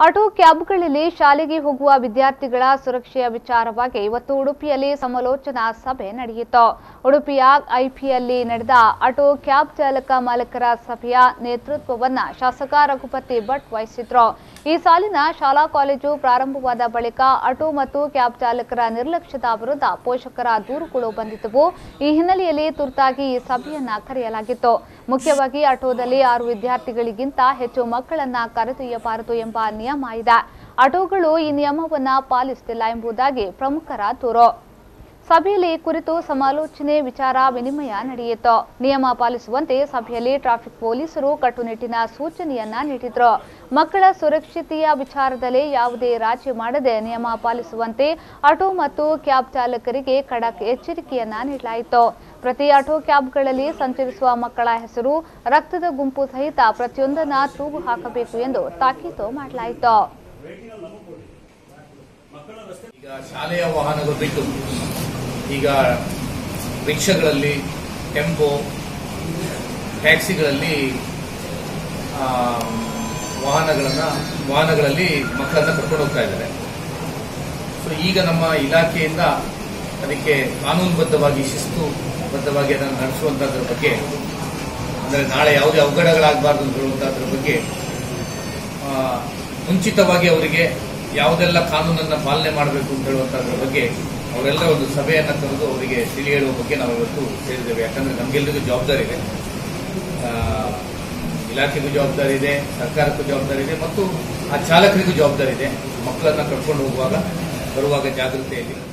auto ಕ್ಯಾಬ್ಗಳಲ್ಲಿ ಶಾಲೆಗೆ ಹೋಗುವ ವಿದ್ಯಾರ್ಥಿಗಳ ಸುರಕ್ಷೆಯ ವಿಚಾರವಾಗಿ ಇವತ್ತು ಉಡುಪಿಯಲ್ಲಿ ಸಮಾಲೋಚನಾ ಸಭೆ ನಡೆಯಿತು ಉಡುಪಿಯ ಐಪಿಯಲ್ಲಿ ನಡೆದ ಆಟೋ ಕ್ಯಾಬ್ ಚಾಲಕ ಮಾಲಕರ ಸಭೆಯ ನೇತೃತ್ವವನ್ನ ಶಾಸಕ ರಘುಪತಿ ಭಟ್ ವಹಿಸಿದ್ರು ಈ ಸಾಲಿನ ಶಾಲಾ ಕಾಲೇಜು ಪ್ರಾರಂಭವಾದ ಬಳಿಕ ಆಟೋ ಮತ್ತು ಕ್ಯಾಬ್ ಚಾಲಕರ ನಿರ್ಲಕ್ಷ್ಯದ ವಿರುದ್ಧ ಪೋಷಕರ ದೂರುಗಳು ಬಂದಿದ್ದವು ಈ ಹಿನ್ನೆಲೆಯಲ್ಲಿ ತುರ್ತಾಗಿ ಈ ಸಭೆಯನ್ನ ಕರೆಯಲಾಗಿತ್ತು ಮುಖ್ಯವಾಗಿ ಆಟೋದಲ್ಲಿ ಆರು ವಿದ್ಯಾರ್ಥಿಗಳಿಗಿಂತ ಹೆಚ್ಚು ಮಕ್ಕಳನ್ನ ಕರೆದೊಯ್ಯಬಾರದು ಎಂಬ ನಿಯಮ ಇದೆ ಆಟೋಗಳು ಈ ನಿಯಮವನ್ನ ಪಾಲಿಸುತ್ತಿಲ್ಲ ಎಂಬುದಾಗಿ ಪ್ರಮುಖರ ದೂರು ಸಭೆಯಲ್ಲಿ ಈ ಕುರಿತು ಸಮಾಲೋಚನೆ ವಿಚಾರ ವಿನಿಮಯ ನಡೆಯಿತು ನಿಯಮ ಪಾಲಿಸುವಂತೆ ಸಭೆಯಲ್ಲಿ ಟ್ರಾಫಿಕ್ ಪೊಲೀಸರು ಕಟ್ಟುನಿಟ್ಟಿನ ಸೂಚನೆಯನ್ನ ನೀಡಿದ್ರು ಮಕ್ಕಳ ಸುರಕ್ಷತೆಯ ವಿಚಾರದಲ್ಲಿ ಯಾವುದೇ ರಾಜಿ ಮಾಡದೆ ನಿಯಮ ಪಾಲಿಸುವಂತೆ ಆಟೋ ಮತ್ತು ಕ್ಯಾಬ್ ಚಾಲಕರಿಗೆ ಖಡಕ್ ಎಚ್ಚರಿಕೆಯನ್ನ ನೀಡಲಾಯಿತು ಪ್ರತಿ ಆಟೋ ಕ್ಯಾಬ್ಗಳಲ್ಲಿ ಸಂಚರಿಸುವ ಮಕ್ಕಳ ಹೆಸರು ರಕ್ತದ ಗುಂಪು ಸಹಿತ ಪ್ರತಿಯೊಂದನ್ನ ತೂಗು ಹಾಕಬೇಕು ಎಂದು ತಾಕೀತು ಮಾಡಲಾಯಿತು ಈಗ ಶಾಲೆಯ ವಾಹನಗಳು ಬಿಟ್ಟು ಈಗ ರಿಕ್ಷಾಗಳಲ್ಲಿ ಟೆಂಪೋ ಟ್ಯಾಕ್ಸಿಗಳಲ್ಲಿ ಆ, ವಾಹನಗಳನ್ನ ವಾಹನಗಳಲ್ಲಿ ಮಕ್ಕಳನ್ನ ಕರ್ಕೊಂಡು ಹೋಗ್ತಾ ಇದ್ದಾರೆ ಸೊ ಈಗ ನಮ್ಮ ಇಲಾಖೆಯಿಂದ ಅದಕ್ಕೆ ಕಾನೂನುಬದ್ಧವಾಗಿ ಶಿಸ್ತುಬದ್ಧವಾಗಿ ಅದನ್ನು ನಡೆಸುವಂತದ್ರ ಬಗ್ಗೆ ಅಂದರೆ ನಾಳೆ ಯಾವುದೇ ಅವಘಡಗಳಾಗಬಾರ್ದು ಅಂತ ಹೇಳುವಂತದ್ರ ಬಗ್ಗೆ ಆ, ಮುಂಚಿತವಾಗಿ ಅವರಿಗೆ ಯಾವುದೆಲ್ಲ ಕಾನೂನನ್ನ ಪಾಲನೆ ಮಾಡಬೇಕು ಅಂತ ಹೇಳುವಂತದ್ರ ಬಗ್ಗೆ ಅವರೆಲ್ಲ ಒಂದು ಸಭೆಯನ್ನ ಕರೆದು ಅವರಿಗೆ ತಿಳಿ ಹೇಳುವ ಬಗ್ಗೆ ನಾವು ಇವತ್ತು ಸೇರಿದ್ದೇವೆ ಯಾಕಂದ್ರೆ ನಮಗೆಲ್ಲರಿಗೂ ಜವಾಬ್ದಾರಿ ಇದೆ ಆ, ಇಲಾಖೆಗೂ ಜವಾಬ್ದಾರಿ ಇದೆ ಸರ್ಕಾರಕ್ಕೂ ಜವಾಬ್ದಾರಿ ಇದೆ ಮತ್ತು ಆ ಚಾಲಕರಿಗೂ ಜವಾಬ್ದಾರಿ ಇದೆ ಮಕ್ಕಳನ್ನ ಕರ್ಕೊಂಡು ಹೋಗುವಾಗ ಬರುವಾಗ ಜಾಗೃತೆಯಲ್ಲಿ